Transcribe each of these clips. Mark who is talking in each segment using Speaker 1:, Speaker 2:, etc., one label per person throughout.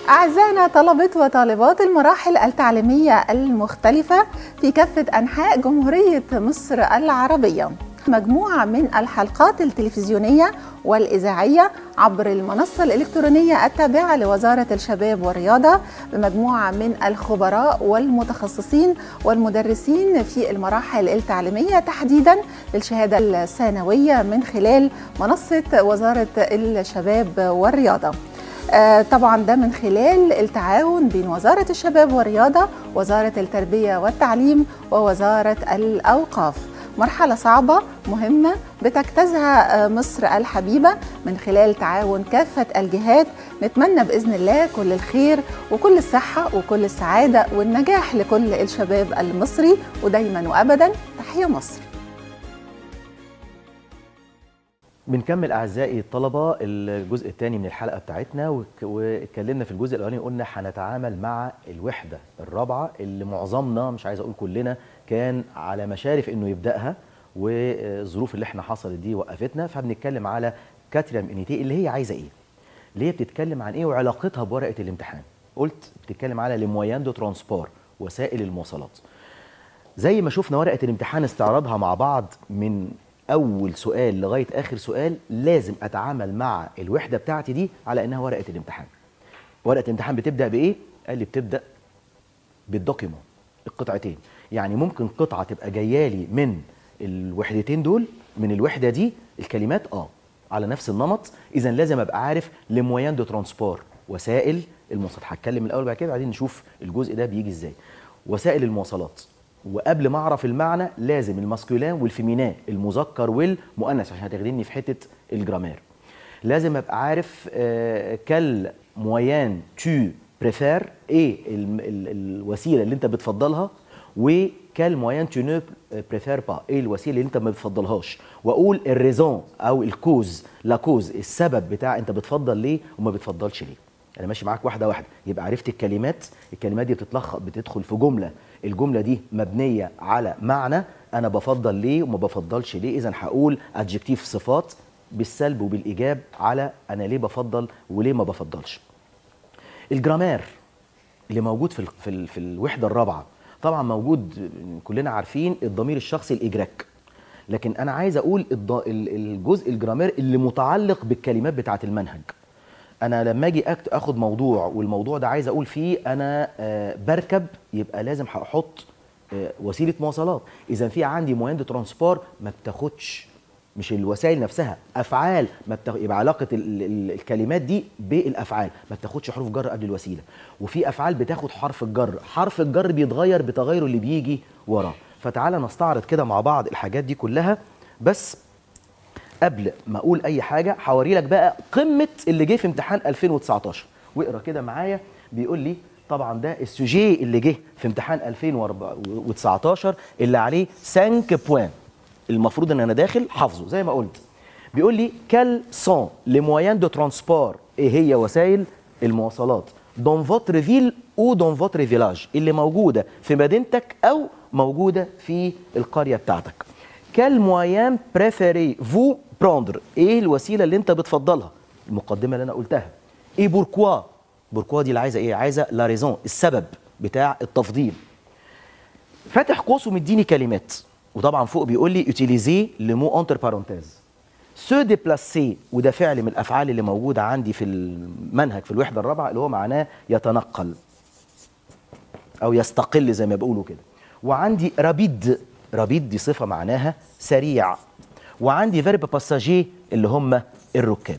Speaker 1: أعزائنا طلبة وطالبات المراحل التعليمية المختلفة في كافة أنحاء جمهورية مصر العربية مجموعة من الحلقات التلفزيونية والإذاعية عبر المنصة الإلكترونية التابعة لوزارة الشباب والرياضة بمجموعة من الخبراء والمتخصصين والمدرسين في المراحل التعليمية تحديدا للشهادة الثانوية من خلال منصة وزارة الشباب والرياضة آه، طبعا ده من خلال التعاون بين وزارة الشباب والرياضة وزارة التربية والتعليم ووزارة الأوقاف مرحلة صعبة مهمة بتجتازها آه، مصر الحبيبة من خلال تعاون كافة الجهات نتمنى بإذن الله كل الخير وكل الصحة وكل السعادة والنجاح لكل الشباب المصري ودايما وأبدا تحية مصر
Speaker 2: بنكمل اعزائي الطلبه الجزء الثاني من الحلقه بتاعتنا وك- واتكلمنا في الجزء الاولاني قلنا هنتعامل مع الوحده الرابعه اللي معظمنا مش عايز اقول كلنا كان على مشارف انه يبداها والظروف اللي احنا حصلت دي وقفتنا فبنتكلم على كاتريام انيتي اللي هي عايزه ايه اللي هي بتتكلم عن ايه وعلاقتها بورقه الامتحان قلت بتتكلم على لمويان دو ترانسبور وسائل المواصلات زي ما شفنا ورقه الامتحان استعراضها مع بعض من اول سؤال لغايه اخر سؤال لازم اتعامل مع الوحده بتاعتي دي على انها ورقه الامتحان ورقه الامتحان بتبدا بايه قال لي بتبدا بالدوكيمون القطعتين يعني ممكن قطعه تبقى جايه لي من الوحدتين دول من الوحده دي الكلمات اه على نفس النمط اذا لازم ابقى عارف لمويان دو ترانسبور وسائل المواصلات هتكلم الاول بعد كده بعدين نشوف الجزء ده بيجي ازاي وسائل المواصلات وقبل ما اعرف المعنى لازم الماسكولين والفيمينان المذكر والمؤنث عشان هتخدمني في حته الجرامير لازم ابقى عارف آه، كال مويان تو بريفير ايه ال- ال- الوسيله اللي انت بتفضلها وكال مويان تو نو بريفير با ايه الوسيله اللي انت ما بتفضلهاش واقول الريزون او الكوز لا كوز السبب بتاع انت بتفضل ليه وما بتفضلش ليه انا ماشي معاك واحده واحده يبقى عرفت الكلمات الكلمات دي بتتلخص بتدخل في جمله الجمله دي مبنيه على معنى انا بفضل ليه وما بفضلش ليه اذا هقول ادجكتيف صفات بالسلب وبالايجاب على انا ليه بفضل وليه ما بفضلش الجرامير اللي موجود في ال- في, ال- في الوحده الرابعه طبعا موجود كلنا عارفين الضمير الشخصي الاجراك لكن انا عايز اقول الض- ال- الجزء الجرامير اللي متعلق بالكلمات بتاعه المنهج انا لما اجي أكت- اخد موضوع والموضوع ده عايز اقول فيه انا آه، بركب يبقى لازم هحط آه، وسيله مواصلات اذا في عندي موين دو ترانسبور ما بتاخدش مش الوسائل نفسها افعال ما بتاخ... يبقى علاقه ال... ال... الكلمات دي بالافعال ما بتاخدش حروف جر قبل الوسيله وفي افعال بتاخد حرف الجر حرف الجر بيتغير بتغيره اللي بيجي وراه فتعالى نستعرض كده مع بعض الحاجات دي كلها بس قبل ما اقول اي حاجه هوري لك بقى قمه اللي جه في امتحان 2019 واقرا كده معايا بيقول لي طبعا ده السوجي اللي جه في امتحان 2019 اللي عليه 5 بوان المفروض ان انا داخل حافظه زي ما قلت بيقول لي كال سون لي مويان دو ترانسبور ايه هي وسائل المواصلات دون فوتر فيل او دون فوتر فيلاج اللي موجوده في مدينتك او موجوده في القريه بتاعتك كال مويان بريفيري فو بروندر ايه الوسيله اللي انت بتفضلها المقدمه اللي انا قلتها ايه بوركوا بوركوا دي اللي عايزه ايه عايزه لا ريزون السبب بتاع التفضيل فاتح قوس ومديني كلمات وطبعا فوق بيقول لي utiliser le mot entre parenthèses se déplacer وده فعل من الافعال اللي موجوده عندي في المنهج في الوحده الرابعه اللي هو معناه يتنقل او يستقل زي ما بيقولوا كده وعندي رابيد رابيد دي صفه معناها سريع وعندي فيرب باساجي اللي هم الركاب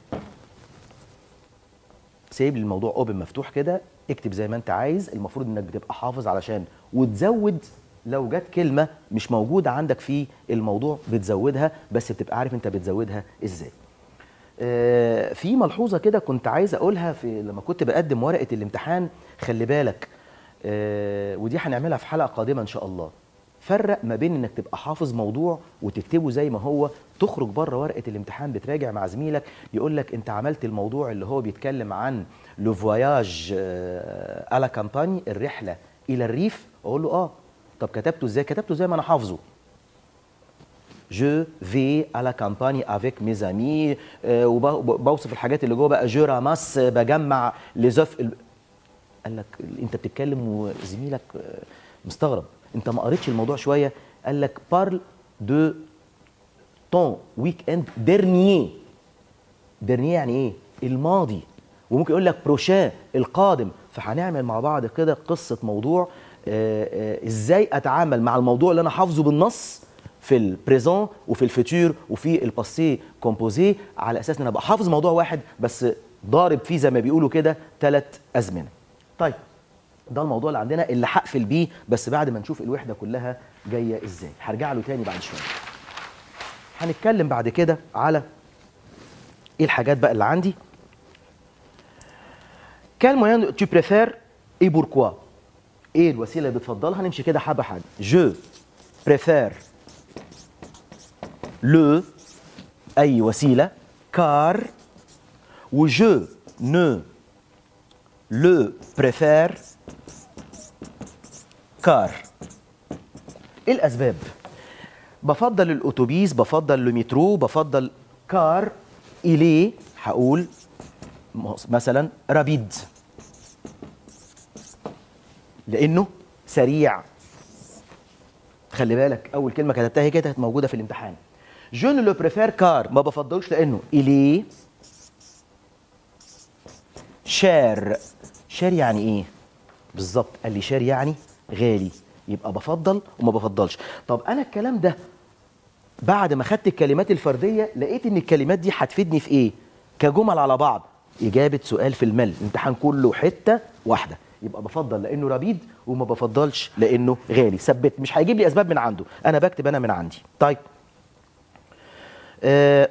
Speaker 2: سايب لي الموضوع اوبن مفتوح كده اكتب زي ما انت عايز المفروض انك بتبقى حافظ علشان وتزود لو جت كلمه مش موجوده عندك في الموضوع بتزودها بس بتبقى عارف انت بتزودها ازاي آه، في ملحوظه كده كنت عايز اقولها في لما كنت بقدم ورقه الامتحان خلي بالك آه، ودي هنعملها في حلقه قادمه ان شاء الله فرق ما بين انك تبقى حافظ موضوع وتكتبه زي ما هو تخرج بره ورقه الامتحان بتراجع مع زميلك يقول لك انت عملت الموضوع اللي هو بيتكلم عن لو فواياج على كامباني الرحله الى الريف اقول له اه طب كتبته ازاي كتبته زي ما انا حافظه جو في على كامباني افيك ميز امي وبوصف الحاجات اللي جوه بقى جو راماس بجمع لزف قال لك انت بتتكلم وزميلك آه، مستغرب انت ما قريتش الموضوع شويه قال لك بارل دو طون ويك اند ديرنييه ديرنييه يعني ايه الماضي وممكن يقول لك بروشان القادم فهنعمل مع بعض كده قصه موضوع آه، آه، ازاي اتعامل مع الموضوع اللي انا حافظه بالنص في البريزون وفي الفيتور وفي الباسي كومبوزي على اساس ان انا ابقى حافظ موضوع واحد بس ضارب فيه زي ما بيقولوا كده ثلاث ازمنه. طيب ده الموضوع اللي عندنا اللي هقفل بيه بس بعد ما نشوف الوحده كلها جايه ازاي هرجع له تاني بعد شويه هنتكلم بعد كده على ايه الحاجات بقى اللي عندي quel moyen tu préfères et pourquoi ايه الوسيله اللي بتفضلها نمشي كده حبه حبه je préfère le اي وسيله car و je ne le préfère car ايه الاسباب بفضل الاتوبيس بفضل المترو بفضل كار اليه هقول مثلا رابيد لانه سريع خلي بالك اول كلمه كتبتها هي كده كانت موجوده في الامتحان جو ne le préfère car ما بفضلوش لانه اليه شار شار يعني ايه بالظبط قال لي شار يعني غالي يبقى بفضل وما بفضلش طب انا الكلام ده بعد ما خدت الكلمات الفرديه لقيت ان الكلمات دي هتفيدني في ايه كجمل على بعض اجابه سؤال في المل الامتحان كله حته واحده يبقى بفضل لانه ربيد وما بفضلش لانه غالي ثبت مش هيجيب لي اسباب من عنده انا بكتب انا من عندي طيب آه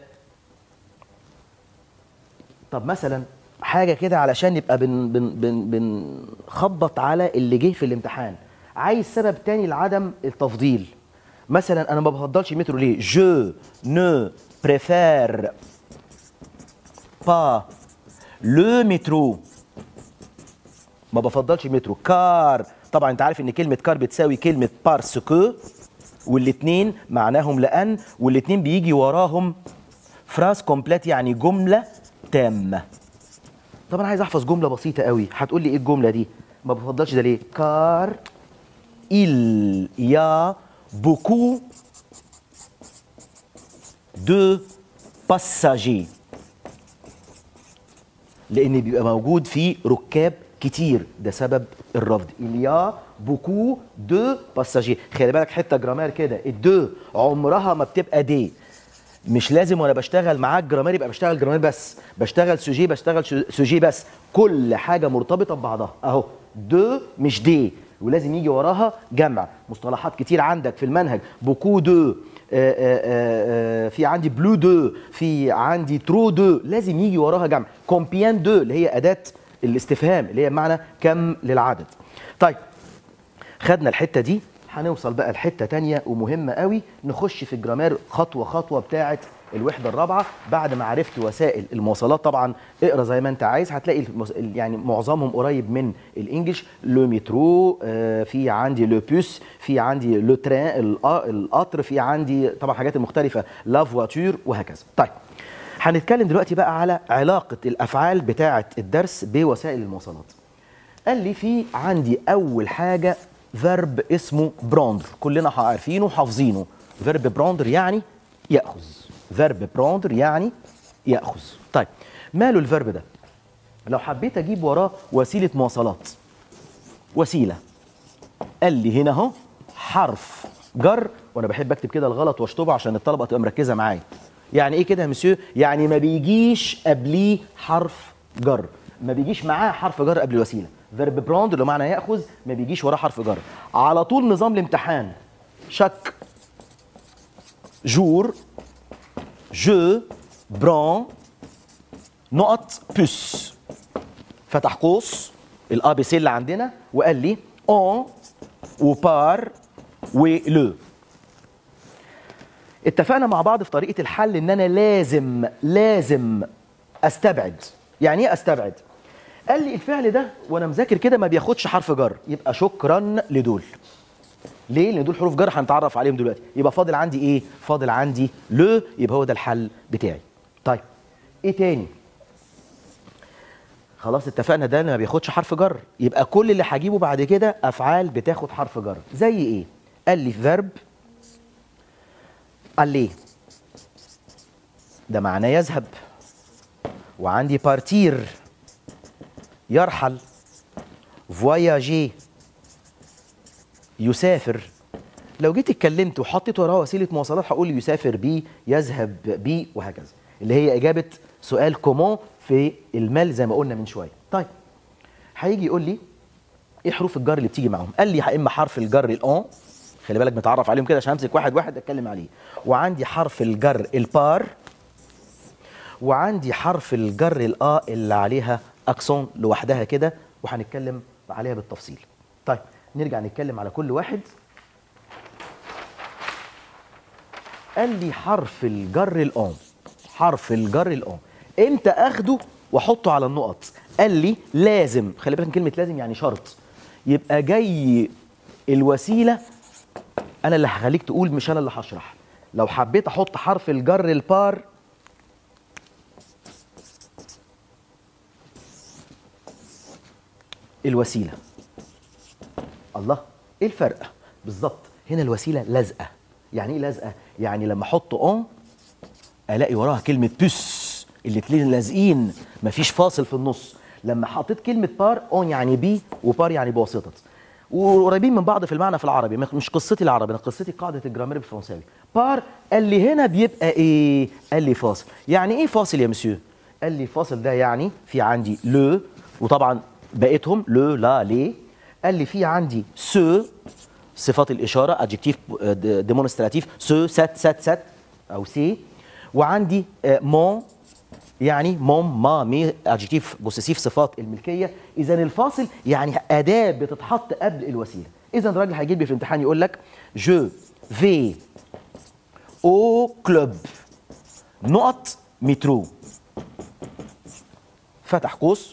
Speaker 2: طب مثلا حاجه كده علشان نبقى بن بن بن بنخبط على اللي جه في الامتحان عايز سبب تاني لعدم التفضيل مثلا انا ما بفضلش المترو ليه جو نو بريفير با لو مترو ما بفضلش المترو كار طبعا انت عارف ان كلمه كار بتساوي كلمه بارسكو والاثنين معناهم لان والاثنين بيجي وراهم فراس كومبليت يعني جمله تامه طب انا عايز احفظ جمله بسيطه قوي هتقول لي ايه الجمله دي ما بفضلش ده ليه كار il y a beaucoup de passagers لان بيبقى موجود في ركاب كتير ده سبب الرفض il y a beaucoup de passagers خلي بالك حته جرامير كده الدو عمرها ما بتبقى دي مش لازم وانا بشتغل معاك جرامير يبقى بشتغل جرامير بس بشتغل سوجي بشتغل شو- سوجي بس كل حاجه مرتبطه ببعضها اهو دو مش دي ولازم يجي وراها جمع مصطلحات كتير عندك في المنهج بوكو دو آه، آه، آه، آه، في عندي بلو دو في عندي ترو دو لازم يجي وراها جمع كومبيان دو اللي هي اداه الاستفهام اللي هي معنى كم للعدد طيب خدنا الحته دي هنوصل بقى لحته تانية ومهمه قوي نخش في الجرامير خطوه خطوه بتاعه الوحده الرابعه بعد ما عرفت وسائل المواصلات طبعا اقرا زي ما انت عايز هتلاقي المس... يعني معظمهم قريب من الانجليش لو مترو آه، في عندي لو بوس في عندي لو تران الق- القطر في عندي طبعا حاجات مختلفه لا فواتور وهكذا طيب هنتكلم دلوقتي بقى على علاقه الافعال بتاعه الدرس بوسائل المواصلات قال لي في عندي اول حاجه فيرب اسمه براندر كلنا عارفينه وحافظينه فيرب براندر يعني ياخذ فيرب براندر يعني ياخذ طيب ماله الفيرب ده لو حبيت اجيب وراه وسيله مواصلات وسيله قال لي هنا اهو حرف جر وانا بحب اكتب كده الغلط واشطبه عشان الطلبه تبقى مركزه معايا يعني ايه كده يا مسيو يعني ما بيجيش قبليه حرف جر ما بيجيش معاه حرف جر قبل الوسيله فيرب براند اللي معنى ياخذ ما بيجيش وراه حرف جر على طول نظام الامتحان شك جور جو بران نقط بوس فتح قوس الا بي سي اللي عندنا وقال لي اون وبار ولو اتفقنا مع بعض في طريقه الحل ان انا لازم لازم استبعد يعني ايه استبعد قال لي الفعل ده وانا مذاكر كده ما بياخدش حرف جر يبقى شكرا لدول ليه لان دول حروف جر هنتعرف عليهم دلوقتي يبقى فاضل عندي ايه فاضل عندي لو يبقى هو ده الحل بتاعي طيب ايه تاني خلاص اتفقنا ده ما بياخدش حرف جر يبقى كل اللي هجيبه بعد كده افعال بتاخد حرف جر زي ايه قال لي فيرب aller ده معناه يذهب وعندي بارتير يرحل فواياجي يسافر لو جيت اتكلمت وحطيت وراه وسيله مواصلات هقول يسافر بي يذهب بي وهكذا اللي هي اجابه سؤال كومون في المال زي ما قلنا من شويه طيب هيجي يقول لي ايه حروف الجر اللي بتيجي معاهم قال لي يا اما حرف الجر الان خلي بالك متعرف عليهم كده عشان امسك واحد واحد اتكلم عليه وعندي حرف الجر البار وعندي حرف الجر الآ اللي عليها أكسون لوحدها كده وهنتكلم عليها بالتفصيل طيب نرجع نتكلم على كل واحد قال لي حرف الجر الآن حرف الجر الآن امتى اخده واحطه على النقط قال لي لازم خلي بالك من كلمه لازم يعني شرط يبقى جاي الوسيله انا اللي هخليك تقول مش انا اللي هشرح لو حبيت احط حرف الجر البار الوسيله الله ايه الفرق بالظبط هنا الوسيله لازقه يعني ايه لازقه يعني لما احط اون الاقي وراها كلمه بس الاتنين لازقين مفيش فاصل في النص لما حطيت كلمه بار اون يعني بي وبار يعني بواسطه وقريبين من بعض في المعنى في العربي مش قصتي العربي انا قصتي قاعده الجرامير بالفرنساوي بار قال لي هنا بيبقى ايه قال لي فاصل يعني ايه فاصل يا مسيو قال لي فاصل ده يعني في عندي لو وطبعا بقيتهم لو لا لي قال لي في عندي سو صفات الاشاره ادجكتيف ديمونستراتيف سو سات سات سات او سي وعندي مون يعني مون ما مي ادجكتيف بوسيسيف صفات الملكيه اذا الفاصل يعني اداه بتتحط قبل الوسيله اذا الراجل هيجيب لي في الامتحان يقول لك جو في او كلوب نقط مترو فتح قوس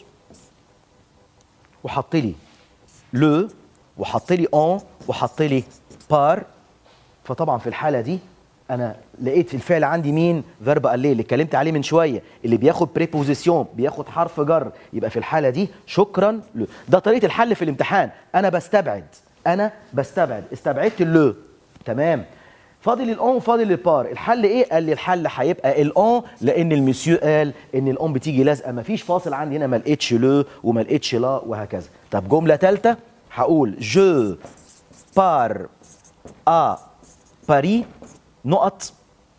Speaker 2: وحط لي لو وحط لي اون وحط لي بار فطبعا في الحاله دي انا لقيت في الفعل عندي مين فيرب اللي اللي اتكلمت عليه من شويه اللي بياخد بريبوزيسيون بياخد حرف جر يبقى في الحاله دي شكرا له ده طريقه الحل في الامتحان انا بستبعد انا بستبعد استبعدت اللو تمام فاضل الاون فاضل البار الحل ايه قال لي الحل هيبقى الاون لان المسيو قال ان الاون بتيجي لازقه مفيش فاصل عندي هنا ما لقيتش لو وما لقيتش لا وهكذا طب جمله ثالثه هقول جو بار ا باري نقط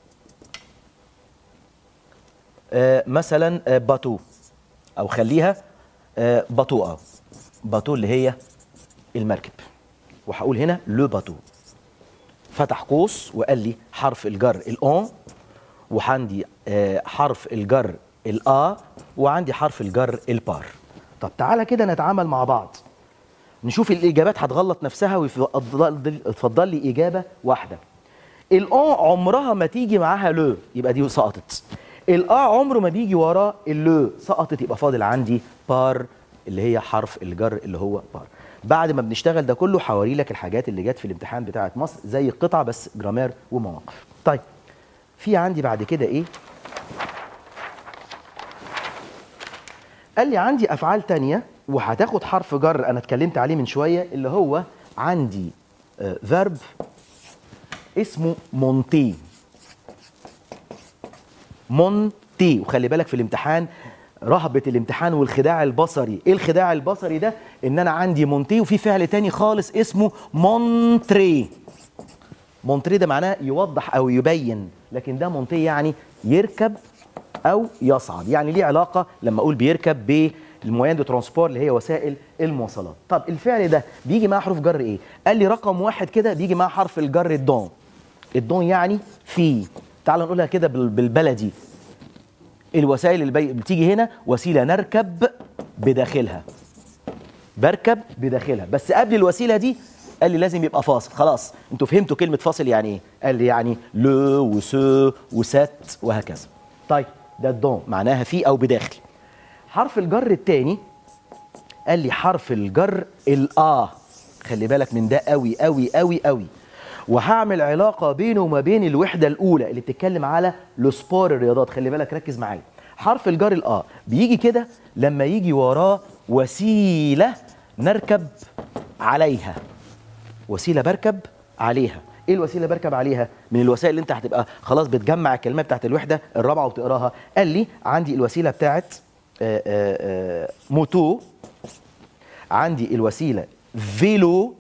Speaker 2: آه مثلا آه باتو او خليها آه باتوءه باتو اللي هي المركب وهقول هنا لو باتو فتح قوس وقال لي حرف الجر الأون وعندي آه حرف الجر الآ وعندي حرف الجر البار طب تعالى كده نتعامل مع بعض نشوف الإجابات هتغلط نفسها ويفضل لي إجابة واحدة الأون عمرها ما تيجي معاها لو يبقى دي سقطت الآ عمره ما بيجي وراه اللو سقطت يبقى فاضل عندي بار اللي هي حرف الجر اللي هو بار بعد ما بنشتغل ده كله هوري لك الحاجات اللي جت في الامتحان بتاعه مصر زي القطع بس جرامير ومواقف طيب في عندي بعد كده ايه قال لي عندي افعال تانية وهتاخد حرف جر انا اتكلمت عليه من شويه اللي هو عندي فيرب اسمه مونتي مونتي وخلي بالك في الامتحان رهبة الامتحان والخداع البصري ايه الخداع البصري ده ان انا عندي مونتي وفي فعل تاني خالص اسمه مونتري مونتري ده معناه يوضح او يبين لكن ده مونتي يعني يركب او يصعد يعني ليه علاقة لما اقول بيركب بالموين دو ترانسبور اللي هي وسائل المواصلات طب الفعل ده بيجي معاه حروف جر ايه قال لي رقم واحد كده بيجي معاه حرف الجر الدون الدون يعني في تعال نقولها كده بالبلدي الوسائل اللي بتيجي هنا وسيله نركب بداخلها بركب بداخلها بس قبل الوسيله دي قال لي لازم يبقى فاصل خلاص انتوا فهمتوا كلمه فاصل يعني ايه قال لي يعني لو وسو وست وهكذا طيب ده الدون معناها في او بداخل حرف الجر الثاني قال لي حرف الجر الاه خلي بالك من ده قوي قوي قوي قوي وهعمل علاقه بينه وما بين الوحده الاولى اللي بتتكلم على السبور الرياضات خلي بالك ركز معايا حرف الجر الآ بيجي كده لما يجي وراه وسيلة نركب عليها وسيلة بركب عليها ايه الوسيله اللي بركب عليها من الوسائل اللي انت هتبقى خلاص بتجمع الكلمات بتاعت الوحده الرابعه وتقراها قال لي عندي الوسيله بتاعت آه، آه، آه، موتو عندي الوسيله فيلو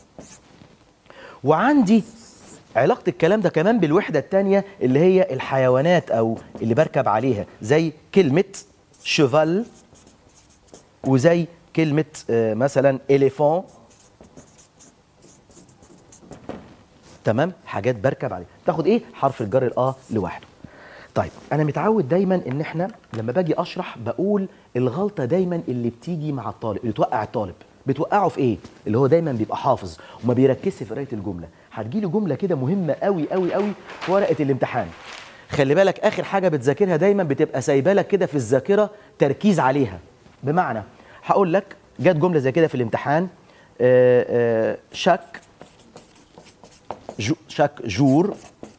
Speaker 2: وعندي علاقة الكلام ده كمان بالوحدة التانية اللي هي الحيوانات أو اللي بركب عليها زي كلمة شيفال وزي كلمة آه، مثلا إليفون تمام حاجات بركب عليها تاخد ايه حرف الجر الاه لوحده طيب انا متعود دايما ان احنا لما باجي اشرح بقول الغلطه دايما اللي بتيجي مع الطالب اللي توقع الطالب بتوقعه في ايه اللي هو دايما بيبقى حافظ وما بيركزش في قرايه الجمله هتجيله جمله كده مهمه قوي قوي قوي في ورقه الامتحان خلي بالك اخر حاجه بتذاكرها دايما بتبقى سايبه لك كده في الذاكره تركيز عليها بمعنى هقول لك جت جمله زي كده في الامتحان آه، آه، شك جو, chaque jour,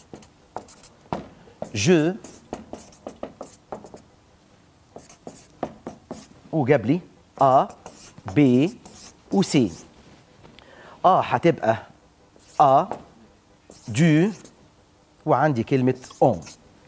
Speaker 2: je وجاب لي A B و C A هتبقى A du وعندي كلمة on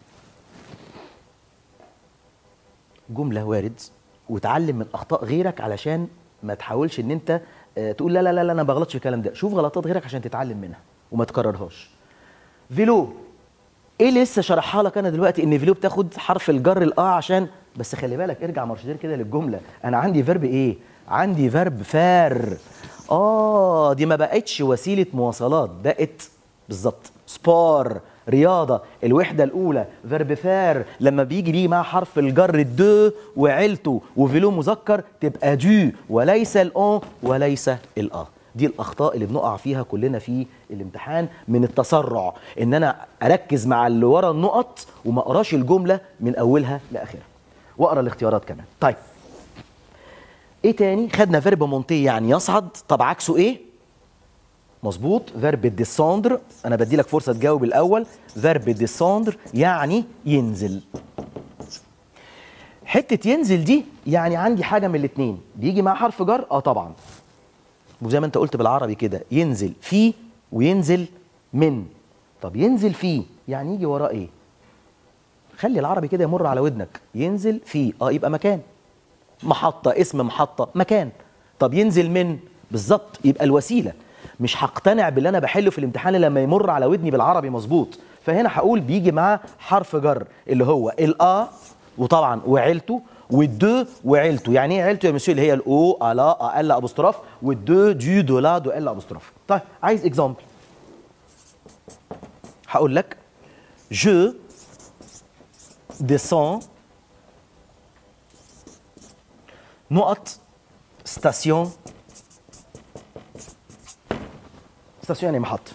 Speaker 2: جملة وارد وتعلم من أخطاء غيرك علشان ما تحاولش إن أنت آه، تقول لا لا لا لا أنا بغلطش في الكلام ده شوف غلطات غيرك عشان تتعلم منها وما تكررهاش فيلو ايه اللي لسه شرحها لك انا دلوقتي ان فيلو بتاخد حرف الجر الاه عشان بس خلي بالك ارجع مرشدين كده للجمله انا عندي فيرب ايه عندي فيرب فار اه دي ما بقتش وسيله مواصلات بقت بالظبط سبار رياضه الوحده الاولى فيرب فار لما بيجي بيجي مع حرف الجر الدو وعيلته وفيلو مذكر تبقى دو وليس الان وليس الاه دي الاخطاء اللي بنقع فيها كلنا في الامتحان من التسرع ان انا اركز مع اللي ورا النقط وما اقراش الجمله من اولها لاخرها واقرا الاختيارات كمان طيب ايه تاني خدنا فيرب مونتي يعني يصعد طب عكسه ايه مظبوط فيرب ديسوندر انا بدي لك فرصه تجاوب الاول فيرب ديسوندر يعني ينزل حته ينزل دي يعني عندي حاجه من الاثنين بيجي مع حرف جر اه طبعا وزي ما انت قلت بالعربي كده ينزل في وينزل من طب ينزل فيه يعني يجي وراه ايه خلي العربي كده يمر على ودنك ينزل فيه اه يبقى مكان محطة اسم محطة مكان طب ينزل من بالظبط يبقى الوسيلة مش هقتنع باللي انا بحله في الامتحان إلا لما يمر على ودني بالعربي مظبوط فهنا هقول بيجي معاه حرف جر اللي هو الآ وطبعا وعيلته والدو وعيلته يعني ايه عيلته يا مسيو اللي هي الاو الا ال ابوستروف والدو دو دو لا دو ال ابوستروف طيب عايز اكزامبل هقول لك je descends نقط ستاسيون ستاسيون يعني محطة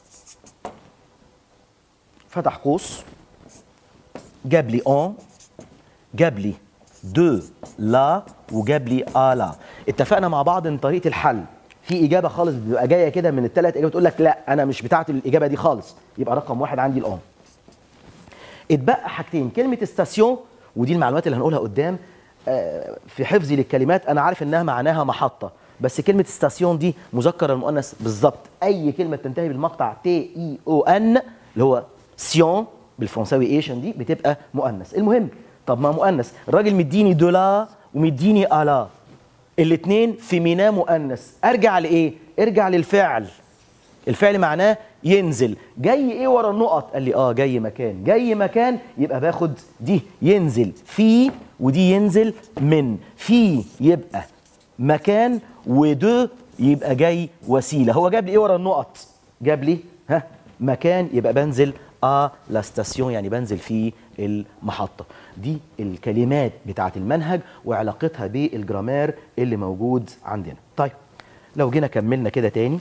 Speaker 2: فتح قوس جاب لي اون جاب لي دو لا وجاب لي الا اتفقنا مع بعض ان طريقه الحل في اجابه خالص بتبقى جايه كده من الثلاث اجابات تقول لك لا انا مش بتاعت الاجابه دي خالص يبقى رقم واحد عندي الان اتبقى حاجتين كلمه استاسيون ودي المعلومات اللي هنقولها قدام آه، في حفظي للكلمات انا عارف انها معناها محطه بس كلمه استاسيون دي مذكر المؤنث بالظبط اي كلمه بتنتهي بالمقطع تي اي او ان اللي هو سيون بالفرنساوي ايشن دي بتبقى مؤنث المهم طب ما مؤنث الراجل مديني دولا ومديني الا الاثنين فيمينا مؤنث ارجع لايه ارجع للفعل الفعل معناه ينزل جاي ايه ورا النقط قال لي اه جاي مكان جاي مكان يبقى باخد دي ينزل في ودي ينزل من في يبقى مكان ودو يبقى جاي وسيله هو جاب لي ايه ورا النقط جاب لي ها مكان يبقى بنزل ا لا ستاسيون يعني بنزل في المحطه دي الكلمات بتاعه المنهج وعلاقتها بالجرامير اللي موجود عندنا طيب لو جينا كملنا كده تاني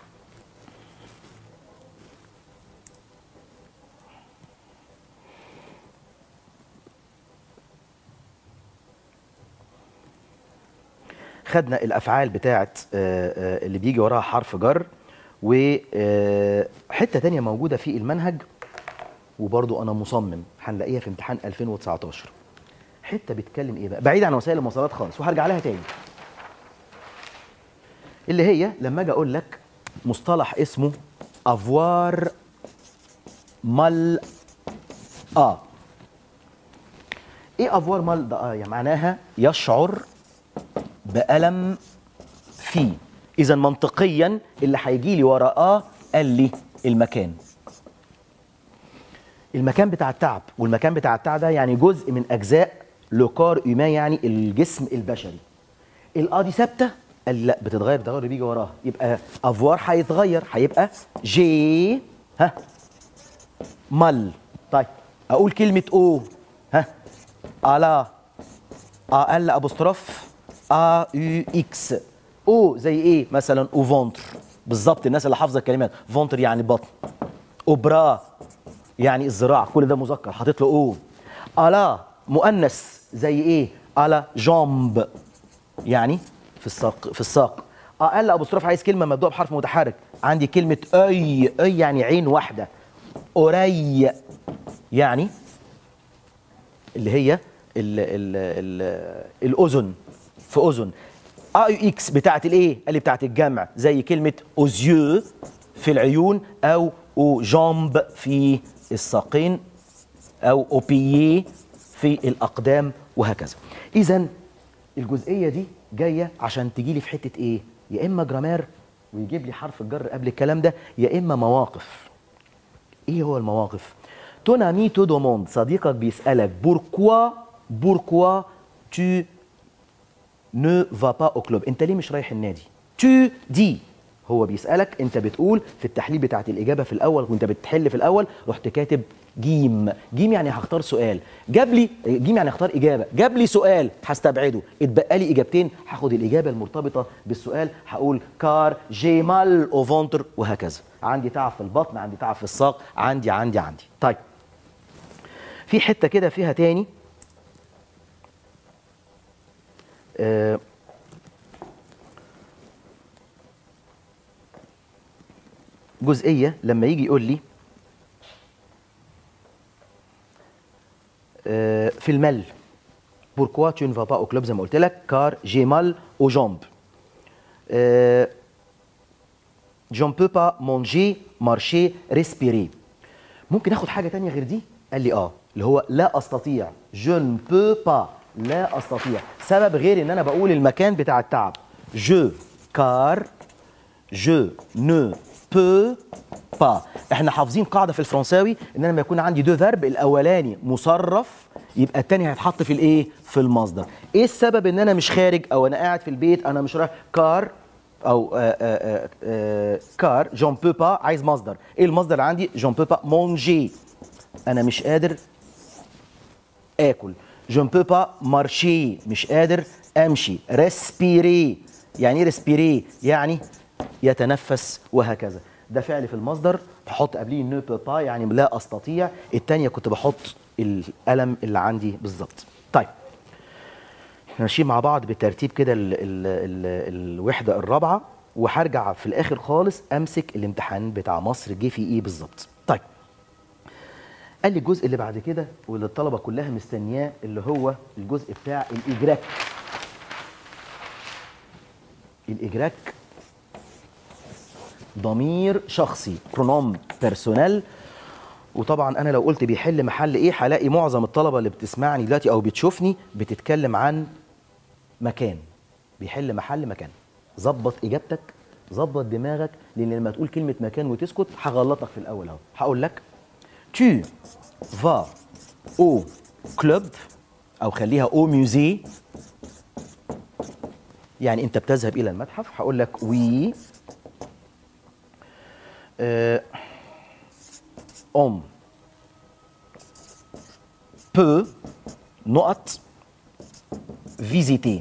Speaker 2: خدنا الافعال بتاعت آه، آه، اللي بيجي وراها حرف جر وحته تانية موجوده في المنهج وبرضو انا مصمم هنلاقيها في امتحان 2019 حته بتتكلم ايه بقى بعيد عن وسائل المواصلات خالص وهرجع لها تاني اللي هي لما اجي اقول لك مصطلح اسمه افوار مال اه ايه افوار مال ده اه يعني معناها يشعر بألم فيه اذا منطقيا اللي هيجي لي ورا اه قال لي المكان المكان بتاع التعب والمكان بتاع التعب ده يعني جزء من اجزاء لوكار هيومان يعني الجسم البشري الاه دي ثابته قال لي لا بتتغير بتتغير اللي بيجي وراها يبقى افوار هيتغير هيبقى جي ها مال طيب اقول كلمه او ها الا ا ال ابوستروف ا يو اكس او زي ايه مثلا او فونتر بالظبط الناس اللي حافظه الكلمات فونتر يعني بطن اوبرا يعني الذراع كل ده مذكر حاطط له او الا مؤنث زي ايه الا جامب يعني في الساق في الساق اقل ابوستروف عايز كلمه مبدوءه بحرف متحرك عندي كلمه اي اي يعني عين واحده اوري يعني اللي هي ال ال ال الاذن في اذن اي اكس بتاعت الايه اللي بتاعت الجمع زي كلمه اوزيو في العيون او او جامب في الساقين او اوبيي في الاقدام وهكذا اذا الجزئيه دي جايه عشان تجي لي في حته ايه يا اما جرامير ويجيب لي حرف الجر قبل الكلام ده يا اما مواقف ايه هو المواقف تون امي تو دوموند صديقك بيسالك بوركوا بوركوا تو ne va pas au club انت ليه مش رايح النادي tu دي هو بيسالك انت بتقول في التحليل بتاعت الاجابه في الاول وانت بتحل في الاول رحت كاتب جيم جيم يعني هختار سؤال جاب لي جيم يعني هختار اجابه جاب لي سؤال هستبعده اتبقى لي اجابتين هاخد الاجابه المرتبطه بالسؤال هقول كار جيمال او فونتر وهكذا عندي تعب في البطن عندي تعب في الساق عندي عندي عندي طيب في حته كده فيها تاني آه جزئيه لما يجي يقول لي آه، في المل بوركوا tu ne vas pas au club زي ما قلت لك كار جي مال aux jambes آه، je ne peux pas manger marcher respirer ممكن اخد حاجه تانية غير دي قال لي اه اللي هو لا استطيع je ne peux pas لا استطيع سبب غير ان انا بقول المكان بتاع التعب je car je ne peux pas احنا حافظين قاعده في الفرنساوي ان انا لما يكون عندي دو فيرب الاولاني مصرف يبقى الثاني هيتحط في الايه في المصدر ايه السبب ان انا مش خارج او انا قاعد في البيت انا مش رايح كار او آآ آآ آآ كار جون بو با عايز مصدر ايه المصدر اللي عندي جون بو با مونجي انا مش قادر اكل جو ne peux pas marcher مش قادر امشي ريسبيري يعني ايه ريسبيري يعني يتنفس وهكذا ده فعل في المصدر بحط قبليه نو بو با يعني لا استطيع الثانيه كنت بحط الالم اللي عندي بالظبط طيب احنا ماشيين مع بعض بالترتيب كده ال ال ال الوحده الرابعه وهرجع في الاخر خالص امسك الامتحان بتاع مصر جه فيه ايه بالظبط طيب قال لي الجزء اللي بعد كده واللي الطلبه كلها مستنياه اللي هو الجزء بتاع الاجراك الاجراك ضمير شخصي برونوم بيرسونال وطبعا انا لو قلت بيحل محل ايه هلاقي معظم الطلبه اللي بتسمعني دلوقتي او بتشوفني بتتكلم عن مكان بيحل محل مكان ظبط اجابتك ظبط دماغك لان لما تقول كلمه مكان وتسكت هغلطك في الاول اهو هقول لك tu vas au club او خليها au musée يعني انت بتذهب الى المتحف هقول لك وي euh, on peut نقط visiter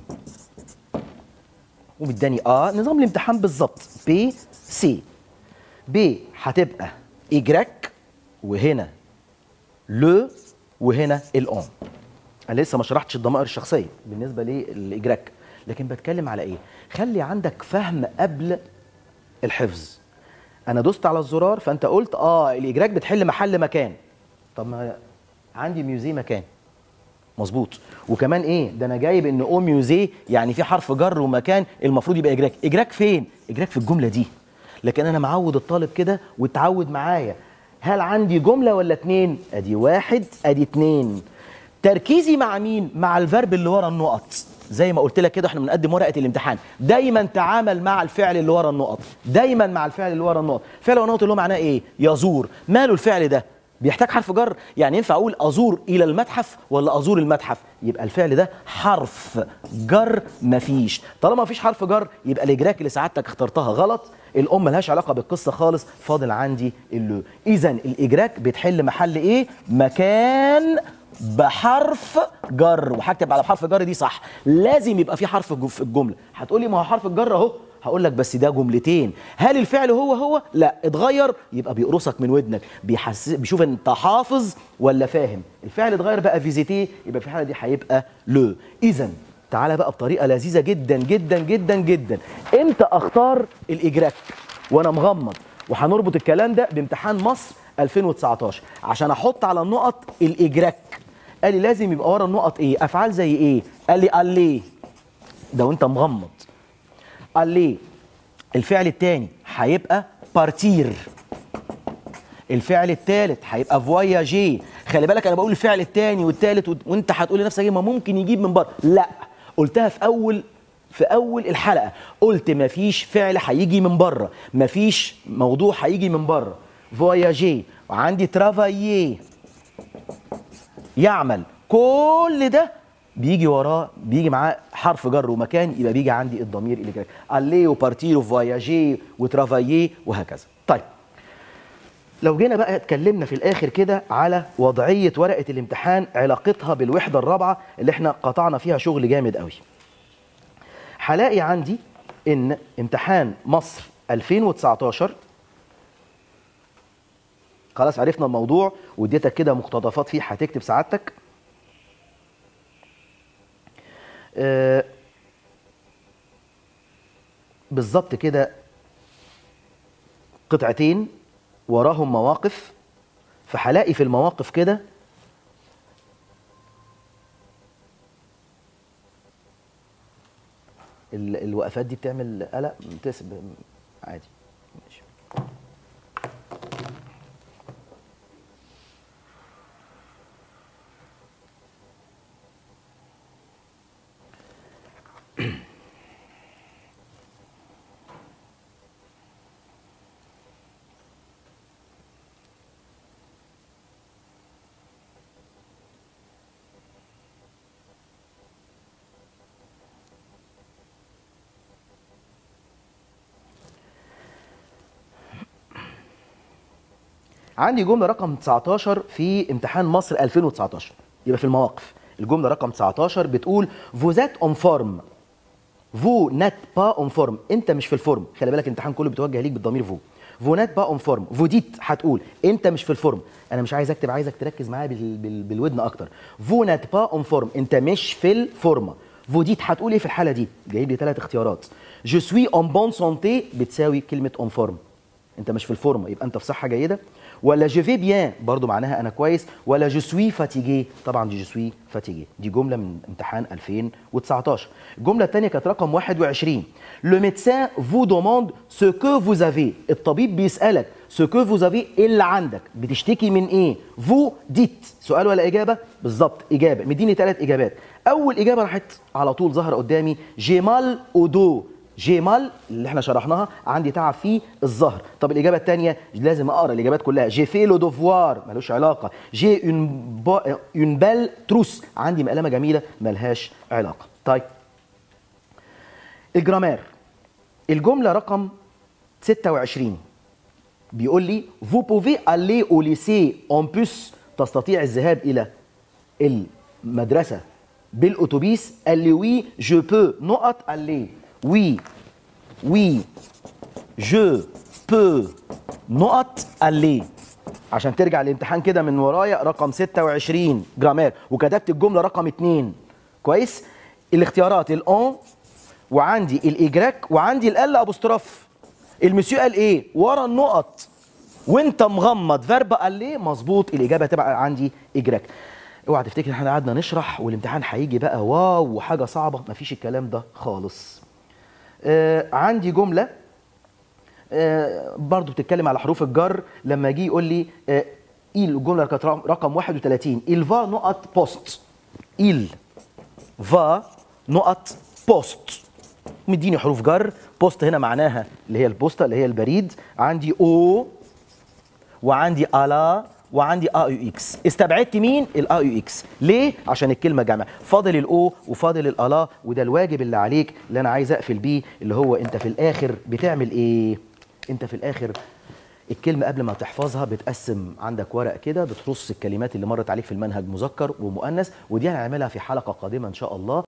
Speaker 2: ومداني اه نظام الامتحان بالظبط بي سي ب هتبقى اجرك وهنا لو وهنا الاون انا لسه ما شرحتش الضمائر الشخصيه بالنسبه للاجراك لكن بتكلم على ايه خلي عندك فهم قبل الحفظ انا دوست على الزرار فانت قلت اه الاجراك بتحل محل مكان طب ما عندي ميوزي مكان مظبوط وكمان ايه ده انا جايب ان او ميوزي يعني في حرف جر ومكان المفروض يبقى اجراك اجراك فين اجراك في الجمله دي لكن انا معود الطالب كده واتعود معايا هل عندي جمله ولا اتنين ادي واحد ادي اتنين تركيزي مع مين مع الفرب اللي ورا النقط زي ما قلت لك كده احنا بنقدم ورقه الامتحان دايما تعامل مع الفعل اللي ورا النقط دايما مع الفعل اللي ورا النقط فعل ورا النقط اللي هو معناه ايه يزور ماله الفعل ده بيحتاج حرف جر يعني ينفع اقول ازور الى المتحف ولا ازور المتحف يبقى الفعل ده حرف جر مفيش طالما مفيش حرف جر يبقى الاجراك اللي سعادتك اخترتها غلط الام ملهاش علاقه بالقصه خالص فاضل عندي اللو اذا الاجراك بتحل محل ايه مكان بحرف جر وهكتب على حرف جر دي صح لازم يبقى في حرف جو- في الجمله هتقولي ما هو حرف الجر اهو هقول لك بس ده جملتين هل الفعل هو هو لا اتغير يبقى بيقرصك من ودنك بيحس بيشوف انت حافظ ولا فاهم الفعل اتغير بقى فيزيتي يبقى في الحاله دي هيبقى لو اذا تعالى بقى بطريقه لذيذه جدا جدا جدا جدا امتى اختار الاجراك وانا مغمض وهنربط الكلام ده بامتحان مصر 2019 عشان احط على النقط الاجراك قال لي لازم يبقى ورا النقط ايه افعال زي ايه قال لي قال لي ده وانت مغمض قال لي الفعل الثاني هيبقى بارتير الفعل الثالث هيبقى فواياجي خلي بالك انا بقول الفعل الثاني والثالث وانت هتقول لنفسك ايه ما ممكن يجيب من بره لا قلتها في اول في اول الحلقه قلت مفيش فعل هيجي من بره مفيش موضوع هيجي من بره فواياجي وعندي ترافايي يعمل كل ده بيجي وراه بيجي معاه حرف جر ومكان يبقى بيجي عندي الضمير اللي كده الي وبارتير وفواياجي وترافايي وهكذا طيب لو جينا بقى اتكلمنا في الاخر كده على وضعيه ورقه الامتحان علاقتها بالوحده الرابعه اللي احنا قطعنا فيها شغل جامد قوي هلاقي عندي ان امتحان مصر 2019 خلاص عرفنا الموضوع واديتك كده مقتطفات فيه هتكتب سعادتك آه، بالظبط كده قطعتين وراهم مواقف فهلاقي في المواقف كده ال- الوقفات دي بتعمل قلق تسب عادي ماشي عندي جمله رقم 19 في امتحان مصر 2019 يبقى في المواقف الجمله رقم 19 بتقول vous êtes en forme vous n'êtes pas en forme انت مش في الفورم خلي بالك الامتحان كله بيتوجه ليك بالضمير فو vous n'êtes pas en forme vous dites هتقول انت مش في الفورم انا مش عايز اكتب عايزك تركز معايا بال... بال... بالودن اكتر vous n'êtes pas en forme انت مش في الفورمه vous dites هتقول ايه في الحاله دي جايب لي ثلاث اختيارات je suis en bonne santé بتساوي كلمه en forme انت مش في الفورمه يبقى انت في صحه جيده ولا جو في بيان برضو معناها انا كويس ولا جو سوي فاتيجي طبعا دي جو سوي فاتيجي دي جمله من امتحان 2019 الجمله الثانيه كانت رقم 21 لو ميدسان فو دوموند سو كو فوز افي الطبيب بيسالك سو كو فوز افي ايه اللي عندك بتشتكي من ايه فو ديت سؤال ولا اجابه بالظبط اجابه مديني ثلاث اجابات اول اجابه راحت على طول ظهر قدامي جيمال اودو جيمال اللي احنا شرحناها عندي تعب في الظهر طب الاجابه الثانيه لازم اقرا الاجابات كلها جي في لو دوفوار ملوش علاقه جي اون با اون بال تروس عندي مقلمه جميله ملهاش علاقه طيب الجرامير الجمله رقم 26 بيقول لي vous pouvez aller au lycée en bus تستطيع الذهاب الى المدرسه بالاتوبيس قال لي وي جو بو نقط قال لي وي وي جو بو نقط قال لي عشان ترجع الامتحان كده من ورايا رقم 26 جرامير وكتبت الجمله رقم 2 كويس الاختيارات الان وعندي الاجراك وعندي ال ابوستروف المسيو قال ايه ورا النقط وانت مغمض فيرب قال ليه مظبوط الاجابه تبقى عندي اجراك اوعى تفتكر احنا قعدنا نشرح والامتحان هيجي بقى واو وحاجه صعبه مفيش الكلام ده خالص آه عندي جمله آه برضو بتتكلم على حروف الجر لما جه يقول لي آه il الجمله كانت رقم 31 il va نقط بوست il va نقط بوست مديني حروف جر بوست هنا معناها اللي هي البوسطه اللي هي البريد عندي او وعندي الا وعندي ا يو اكس استبعدت مين الا يو اكس ليه عشان الكلمه جمع فاضل الاو وفاضل الالا وده الواجب اللي عليك اللي انا عايز اقفل بيه اللي هو انت في الاخر بتعمل ايه انت في الاخر الكلمة قبل ما تحفظها بتقسم عندك ورق كده بترص الكلمات اللي مرت عليك في المنهج مذكر ومؤنث ودي هنعملها في حلقة قادمة إن شاء الله